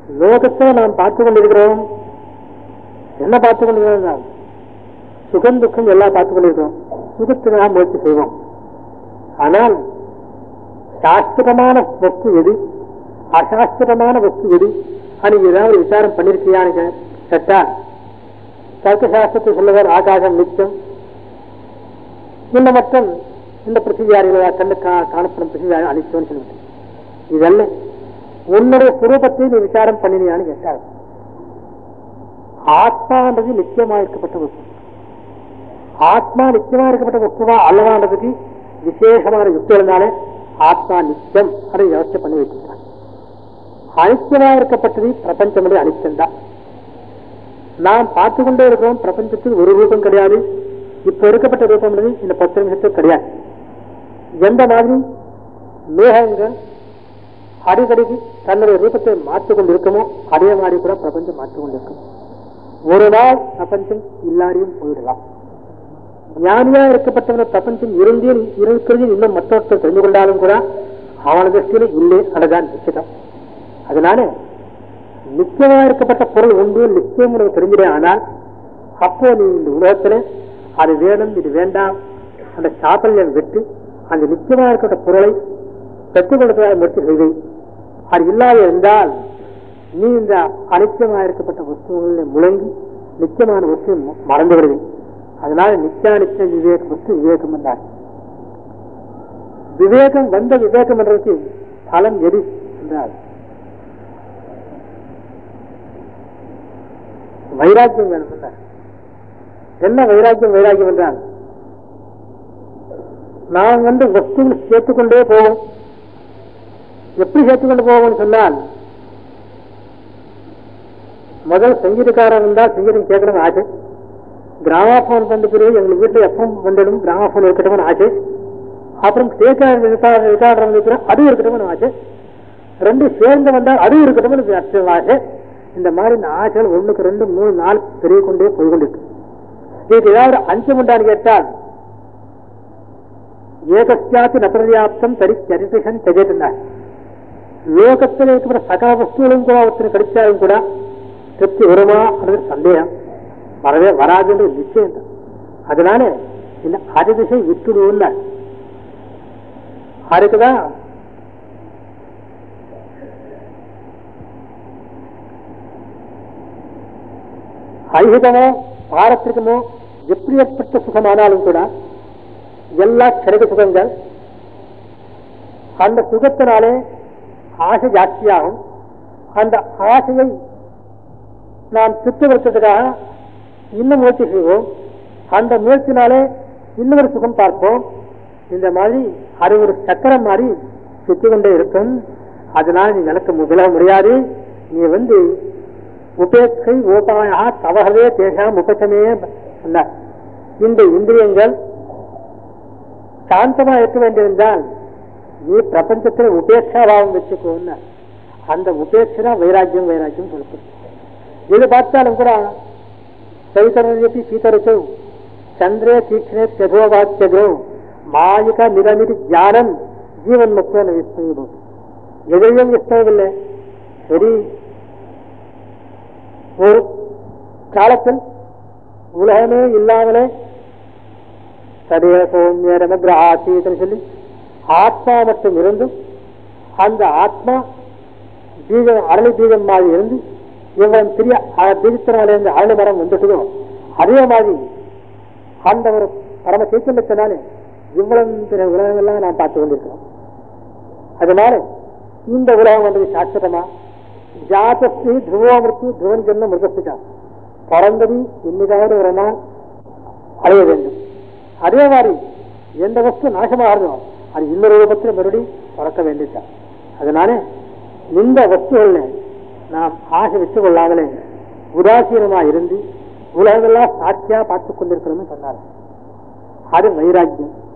லோகத்தை நாம் பார்த்து கொண்டிருக்கிறோம் என்ன பார்த்து கொண்டிருக்கிறோம் நாம்? சுகம் துக்கம் எல்லாம் பார்த்து கொண்டிருக்கிறோம் சுகத்துக்கு நாம் முயற்சி செய்வோம் ஆனால் சாஸ்திரமான வஸ்து எது அசாஸ்திரமான வஸ்து எது அன்னைக்கு ஏதாவது விசாரம் பண்ணிருக்கியான்னு கேட்டா தர்க்கசாஸ்திரத்தை சொல்லுவார் ஆகாசம் நிச்சயம் இந்த மட்டும் இந்த பிருத்திவியாரிகளா கண்ணு கா- காணப்படும் பிருத்திவியாரி அனிச்சம்னு சொல்லுவாங்க இதல்ல உன்னுடைய சுரூபத்தை நீ விசாரம் பண்ணினியான்னு கேட்டார் ஆத்மான்றது நிச்சயமா இருக்கப்பட்ட வஸ்து ஆத்மா நிச்சயமா இருக்கப்பட்ட வஸ்துவா அல்லவான்றதுக்கு விசேஷமான யுக்தி இருந்தாலே ஆத்மா நிச்சயம் அதை யோசனை பண்ணி வைக்கிறார் அனித்தியமா இருக்கப்பட்டது பிரபஞ்சமுடைய அனித்தியம்தான் நாம் பார்த்து கொண்டே இருக்கிறோம் பிரபஞ்சத்துக்கு ஒரு ரூபம் கிடையாது இப்ப இருக்கப்பட்ட ரூபம் இந்த பத்து நிமிஷத்துக்கு கிடையாது எந்த மாதிரி மேகங்கள் அடிக்கடிக்கு தன்னுடைய ரூபத்தை மாற்றிக் கொண்டிருக்குமோ அதே மாதிரி கூட பிரபஞ்சம் மாற்றிக் கொண்டிருக்கும் ஒரு நாள் பிரபஞ்சம் இல்லாரையும் போயிடலாம் ஞானியா இருக்கப்பட்டவன பிரபஞ்சம் இருந்தே இருக்கிறது இன்னும் மற்றவர்கள் தெரிந்து கொண்டாலும் கூட அவன திருஷ்டியில இல்லை அதுதான் நிச்சயம் அதனால நிச்சயமா இருக்கப்பட்ட பொருள் ஒன்று நிச்சயம் உனக்கு தெரிஞ்சிடே ஆனால் அப்போ நீ இந்த உலகத்துல அது வேணும் இது வேண்டாம் அந்த சாப்பல்யம் விட்டு அந்த நிச்சயமா இருக்கப்பட்ட பொருளை பெற்றுக் கொடுப்பதாக முயற்சி செய்து அது இல்லாத இருந்தால் நீ இந்த அனிச்சயமா இருக்கப்பட்ட வஸ்துகளில் முழங்கி நிச்சயமான வஸ்து மறந்து விடுது அதனால நித்தியானிச்ச விவேக வஸ்து விவேகம் என்றார் விவேகம் வந்த விவேகம் என்றதுக்கு பலன் எது என்றார் வைராக்கியம் வேணும் என்றார் என்ன வைராக்கியம் வைராக்கியம் என்றால் நாம் வந்து வஸ்துகள் சேர்த்துக்கொண்டே போவோம் எப்படி சேர்த்துக்கொண்டு போவோம்னு சொன்னால் முதல் சங்கீதக்காரர் இருந்தால் சங்கீதம் கேட்கணும் ஆசை கிராமபோன் வந்த பிறகு எங்க வீட்டுல எப்பவும் வந்துடும் கிராமபோன் இருக்கட்டும்னு ஆசை அப்புறம் தேக்கார் ரெக்கார்டர் வந்த பிறகு அதுவும் இருக்கட்டும்னு ஆசை ரெண்டு சேர்ந்து வந்தால் அதுவும் இருக்கட்டும்னு அர்த்தம் ஆசை இந்த மாதிரி இந்த ஆசைகள் ஒண்ணுக்கு ரெண்டு மூணு நாள் பெரிய கொண்டே போய் கொண்டிருக்கு இதுக்கு ஏதாவது அஞ்சு உண்டான்னு கேட்டால் ஏகஸ்யாத்து நபிரதியாப்தம் தரி சரிசன் தெஜெட்டுனார் லோகத்தில் இருக்கிற சகல வஸ்துகளும் கூட ஒருத்தர் கிடைச்சாலும் கூட திருப்தி வருமா அல்லது சந்தேகம் வரவே வராதுன்ற நிச்சயம் தான் அதனால இந்த அதிதிசை விட்டுடுவோம்ல அதுக்குதான் ஐகிகமோ பாரத்திற்கமோ எப்படியப்பட்ட சுகமானாலும் கூட எல்லா கிடைக்க சுகங்கள் அந்த சுகத்தினாலே ஆசை ஜாஸ்தியாகும் அந்த ஆசையை நாம் சுத்தப்படுத்துறதுக்காக இன்னும் முயற்சி செய்வோம் அந்த முயற்சினாலே இன்னொரு சுகம் பார்ப்போம் இந்த மாதிரி அது ஒரு சக்கரம் மாதிரி சுத்தி கொண்டே இருக்கும் அதனால நீ எனக்கு விலக முடியாது நீ வந்து உபேட்சை ஓபாயா தவகவே தேசாம் உபசமே சொன்னார் இந்த இந்திரியங்கள் சாந்தமா இருக்க வேண்டியிருந்தால் நீ பிரபஞ்சத்தில் உபேட்சாபாவம் வச்சுக்கோன்னு அந்த உபேட்சா வைராக்கியம் வைராக்கியம் சொல்லப்படும் இது பார்த்தாலும் கூட சைத்தரப்பி சீதரசு சந்திரே தீக்ஷணே தியகோவாத்தியகோ மாயிக நிரமிதி ஞானம் ஜீவன் முக்கிய விஸ்தயம் எதையும் விஸ்தயமில்லை சரி ஒரு காலத்தில் உலகமே இல்லாமலே சதேவ சௌமியரமக்ர ஆசீதன்னு சொல்லி ஆத்மா மட்டும் இருந்தும் அந்த ஆத்மா பீஜம் அரளி பீஜம் மாதிரி இருந்து இவன் பெரிய பீஜத்தினால இருந்து அரளி மரம் வந்துட்டதோ அதே மாதிரி அந்த ஒரு பரம சைத்தன்யத்தினாலே இவ்வளவு பெரிய உலகங்கள்லாம் நாம் பார்த்து கொண்டிருக்கிறோம் அதனால இந்த உலகம் வந்து சாஸ்திரமா ஜாதஸ்தி துருவாமிருத்து துருவன் ஜென்ம மிருகத்துக்கா பிறந்தது இன்னைக்காவது ஒரு நாள் அடைய வேண்டும் அதே மாதிரி எந்த வஸ்து நாசமாகிறதோ அது இன்னொரு ரூபத்தில் மறுபடியும் பறக்க வேண்டியதுதான் அதனால இந்த வஸ்துகள்ல நாம் ஆசை வச்சு கொள்ளாமலே உதாசீனமா இருந்து உலகமெல்லாம் சாட்சியா பார்த்து கொண்டிருக்கிறோம்னு சொன்னார் அது வைராக்கியம்